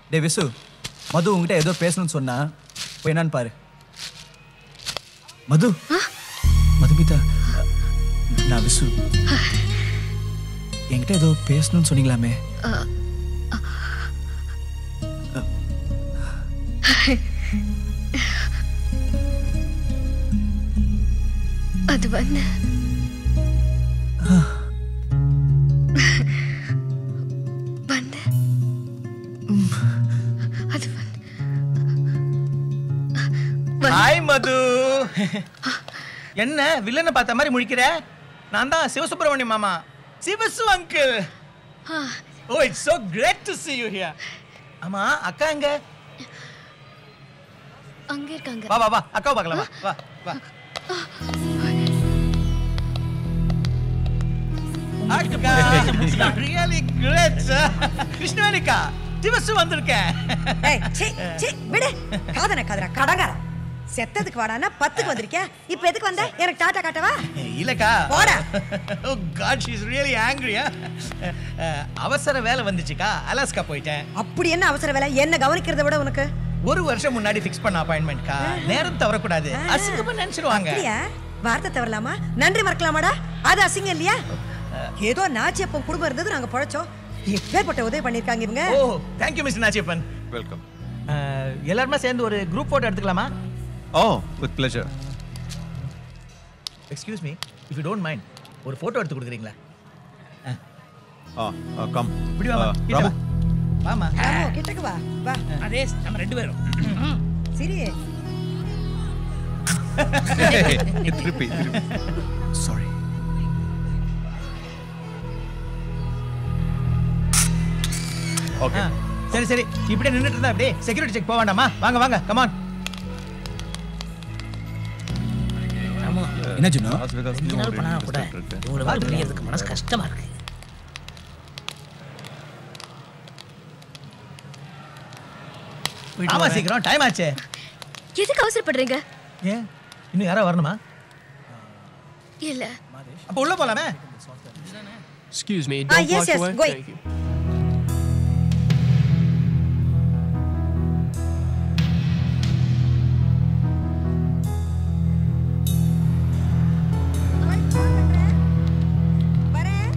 டே விசு மது உங்ககிட்ட ஏதோ பேசணும்னு சொன்னா போய் என்னன்னு பாரு மது மதுமிதா நான் விசு என்கிட்ட ஏதோ பேசணும்னு சொன்னீங்களாமே அது வந்து வந்து அது வந்து ஹாய் மது என்ன வில்லனை பார்த்த மாதிரி முழிக்கிற நான் தான் சிவசுப்பிரமணியம் மாமா Sivasu uncle oh it's so great to see you here ஆமா அக்கா எங்க அங்க இருக்காங்க வா வா வா அக்காவை பார்க்கலாம் வா வா வா அக்கா ரியலி கிரேட் கிருஷ்ணவேணிக்கா சிவசு வந்திருக்கேன் ஏய், சீ, சீ, விடு காதன காதரா கடங்கார செத்ததுக்கு வாடான்னா பத்துக்கு வந்திருக்கியா இப்ப எதுக்கு வந்த எனக்கு டாட்டா காட்டவா இல்லக்கா போடா. Oh god she is really angry அவசர வேலை வந்துச்சுக்கா அலாஸ்கா போயிட்டேன் அப்படி என்ன அவசர வேலை என்ன கவனிக்கிறத விட உனக்கு ஒரு வருஷம் முன்னாடி ஃபிக்ஸ் பண்ண அப்பாயின்மெண்ட்க்கா நேரம் தவறக்கூடாது அசிங்கமா நினைச்சிருவாங்க அப்படியா வார்த்தை தவறலாமா நன்றி மறக்கலாமாடா அது அசிங்கம் இல்லையா ஏதோ நாச்சியப்பன் குடும்பம் இருந்தது நாங்க பொழைச்சோம் எப்பேற்பட்ட உதவி பண்ணிருக்காங்க இவங்க oh thank you mister Nachiyappan welcome எல்லாருமே சேர்ந்து ஒரு குரூப் போட்டோ எடுத்துக்கலாமா oh with pleasure excuse me if you don't mind ஒரு போட்டோ எடுத்து கொடுக்குறீங்களா ஆ கம் இப்படி வாமா கிட்ட ராமு வா. வாமா ராமு, கிட்டக்கு வா வா அதே நம்ம ரெண்டு பேரும் சரி திருப்பி திருப்பி சாரி ஓகே சரி சரி இப்படியே நின்னுட்டு இருந்தா அப்படியே செக்யூரிட்டி செக் போக வேண்டாமா வாங்க வாங்க கமான் என்ன ஜுனோ கொஞ்ச நாள் பண்ணா கூட இவங்களை மாதிரி புரியறதுக்கு மனசு கஷ்டமா இருக்கு ஆமா சீக்கிரம் டைம் ஆச்சே எதுக்கு அவசரப்படுறீங்க ஏன் இன்னும் யாரா வரணுமா இல்ல அப்ப உள்ள போலாமே Excuse me, Ah, don't yes, walk yes, away. go Thank you. வரேன்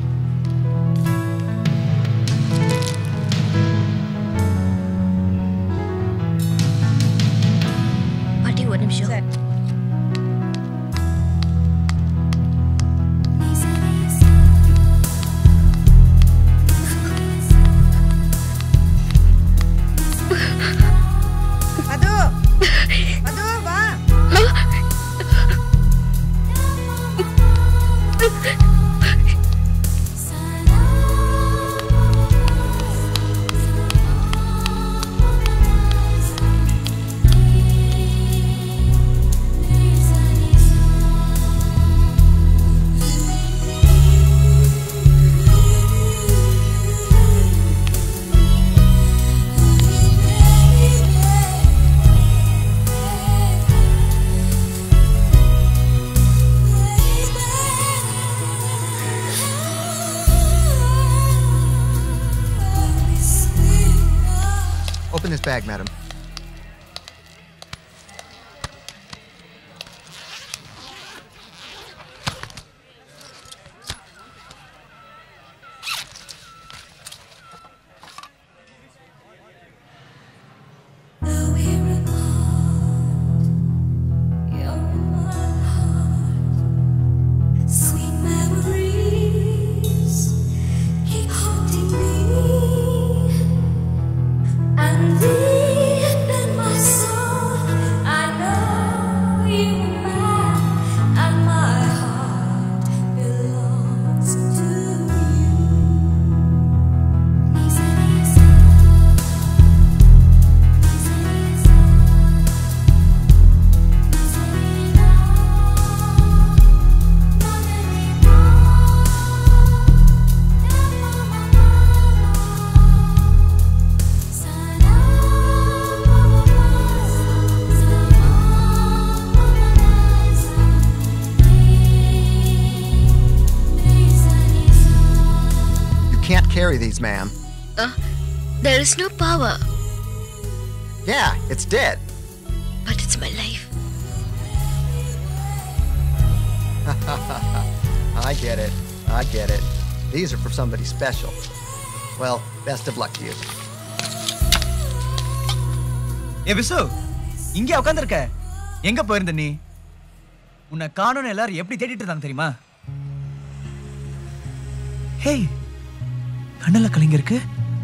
பாட்டி ஒரு நிமிஷம் சரி மது மது வா Open this bag, madam. Sweet memories keep haunting me, and deep in my soul, I know you are mine, and my heart belongs to you. Nisa, Nisa, Nisa, Nisa, You can't carry these, ma'am. there is no power Yeah, it's dead. But it's my life. I get it. I get it. These are for somebody special. Well, best of luck to you. ஏ விசு இங்கே உட்காந்துருக்க எங்க போயிருந்த நீ உன்னை காணோன்னு எல்லாரும் எப்படி தேடிட்டு இருந்தாங்க தெரியுமா ஹேய் கண்ணுல கலைங்க இருக்கு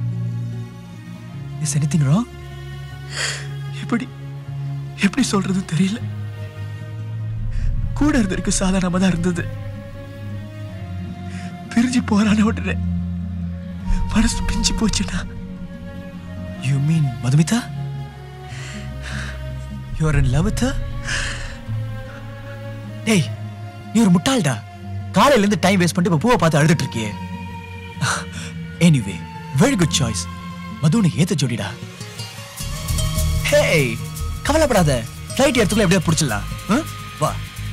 இஸ் எனிதிங் ராங் எப்படி எப்படி சொல்றது தெரியல கூட இருந்திருக்கு சாதாரணமா தான் இருந்தது பிரிஞ்சு போறான உடனே மனசு பிஞ்சு போச்சுடா you mean Madhumitha you are in love with டேய் நீ ஒரு முட்டாள்டா காலையில இருந்து டைம் வேஸ்ட் பண்ணிட்டு இப்ப பூவை பார்த்து அழுதுட்டு இருக்கியே anyway very good choice Madhu உனக்கு ஏத்த ஜோடிடா ஹேய் கவலைப்படாத ஃப்ளைட் எடுத்துக்குள்ள எப்படியா பிடிச்சிடலாம் ஆ? வா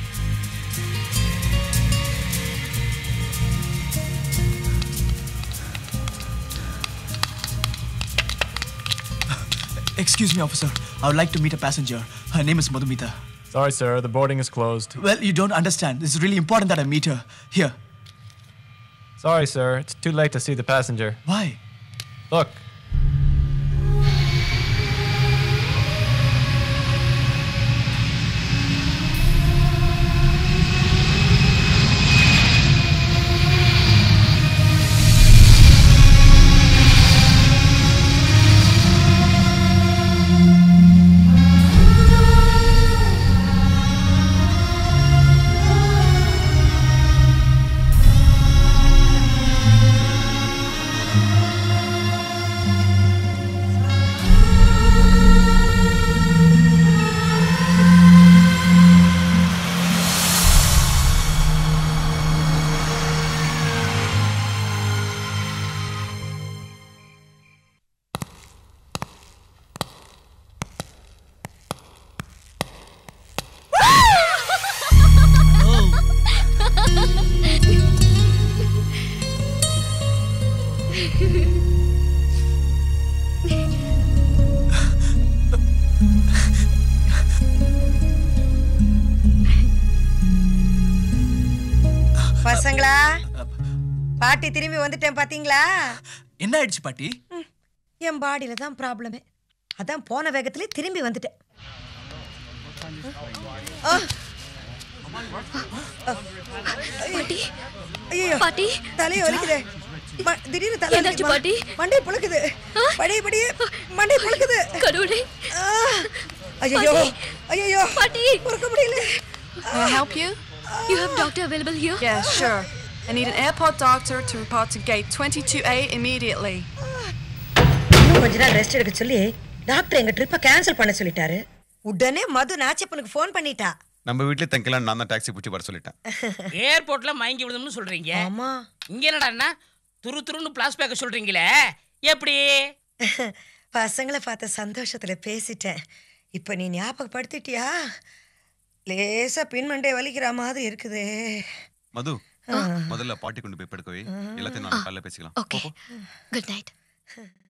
Excuse me, officer. I would like to meet a passenger. Her name is Madhumita. Sorry, sir. The boarding is closed. Well, you don't understand. This is really important that I meet her. Here. Sorry, sir. It's too late to see the passenger. Why? Look. பசங்களா பாட்டி திரும்பி வந்துட்டேன் பாத்தீங்களா என்ன ஆயிடுச்சு பாட்டி என் பாடியில தான் ப்ராப்ளமே அதான் போன வேகத்திலே திரும்பி வந்துட்டேன் ஆ. பாட்டி ஐயோ பாட்டி தலையை வலிக்குதே ம- திடீர்னு தலை என்னாச்சு வலிக்குதுமா. பாட்டி? மண்டை புழுக்குது படி படி மண்டை புழுக்குது கடவுளே ஐயோ பாட்டி. ஐயோ பாட்டி பொறுக்க முடியல May I help you? You have doctor available here? Yeah, sure. I need an airport doctor to report to gate 22A immediately. இன்னும் கொஞ்ச நாள் ரெஸ்ட் எடுக்க சொல்லி டாக்டர் எங்க ட்ரிப்பை கேன்சல் பண்ண சொல்லிட்டாரு உடனே மது நாச்சப்பனுக்கு ஃபோன் பண்ணிட்டா நம்ம வீட்லயே தங்கலாம் நான் தான் டாக்ஸி பிடிச்சி வர சொல்லிட்டேன் ஏர்போர்ட்ல மயங்கி விழுதும்னு சொல்றீங்க ஆமா இங்க என்னடான்னா துரு துருன்னு பிளாஸ் பேக்க சொல்றீங்களே எப்படி பசங்களை பார்த்த சந்தோஷத்துல பேசிட்டேன் இப்ப நீ ஞாபகப்படுத்திட்டியா லேசா பின்மண்டை வலிக்கிற மாதிரி இருக்குதே மது முதல்ல பாட்டி கொண்டு போய் படுக்கவே எல்லாத்தையும் நான் காலைல பேசிக்கலாம் Okay. Good night.